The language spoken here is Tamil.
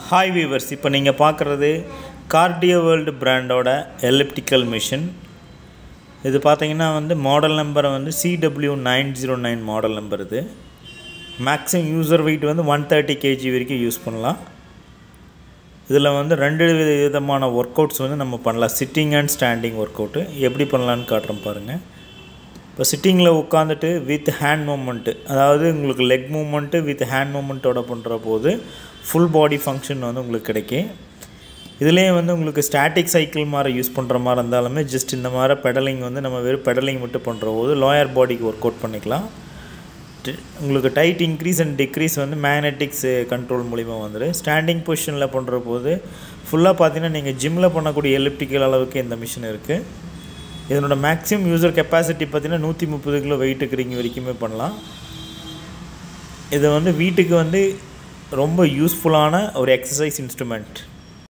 ஹாய் வீவர்ஸ் இப்போ நீங்கள் பார்க்குறது கார்டியோ வேர்ல்டு பிராண்டோட எலிப்டிக்கல் மிஷின் இது பார்த்தீங்கன்னா வந்து மாடல் நம்பரை வந்து CW nine zero nine model number இது மேக்ஸிமம் யூசர் வெயிட் வந்து ஒன் தேர்ட்டி கேஜி வரைக்கும் யூஸ் பண்ணலாம் இதில் வந்து ரெண்டு வித விதமான ஒர்க் அவுட்ஸ் வந்து நம்ம பண்ணலாம் sitting and standing work out எப்படி பண்ணலான்னு காட்டுறோம் பாருங்கள் இப்போ சிட்டிங்கில் உட்காந்துட்டு வித் ஹேண்ட் மூமெண்ட்டு அதாவது உங்களுக்கு லெக் மூமெண்ட்டு வித் ஹேண்ட் மூமெண்ட்டோட பண்ணுற போது ஃபுல் பாடி ஃபங்க்ஷன் வந்து உங்களுக்கு கிடைக்கும் இதுலேயே வந்து உங்களுக்கு ஸ்டாட்டிக் சைக்கிள் மாதிரி யூஸ் பண்ணுற மாதிரி இருந்தாலுமே ஜஸ்ட் இந்த மாதிரி பெடலிங் வந்து நம்ம வெறும் பெடலிங் மட்டும் பண்ணுற போது லோயர் பாடிக்கு ஒர்க் அவுட் பண்ணிக்கலாம் டி- உங்களுக்கு டைட் இன்க்ரீஸ் அண்ட் டிக்ரீஸ் வந்து மேக்னெட்டிக்ஸ் கண்ட்ரோல் மூலிமா வந்துடும் ஸ்டாண்டிங் பொசிஷனில் பண்ணுற போது ஃபுல்லாக பார்த்தீங்கன்னா நீங்கள் ஜிம்மில் பண்ணக்கூடிய எலிப்டிக்கல் அளவுக்கு இந்த மிஷின் இருக்குது இதனோட மேக்ஸிமம் யூசர் கெப்பாசிட்டி பார்த்தீங்கன்னா நூற்றி முப்பது கிலோ வெயிட் இருக்கிறீங்க வரைக்குமே பண்ணலாம் இது வந்து வீட்டுக்கு வந்து ரொம்ப யூஸ்ஃபுல்லான ஒரு எக்ஸசைஸ் இன்ஸ்ட்ருமெண்ட்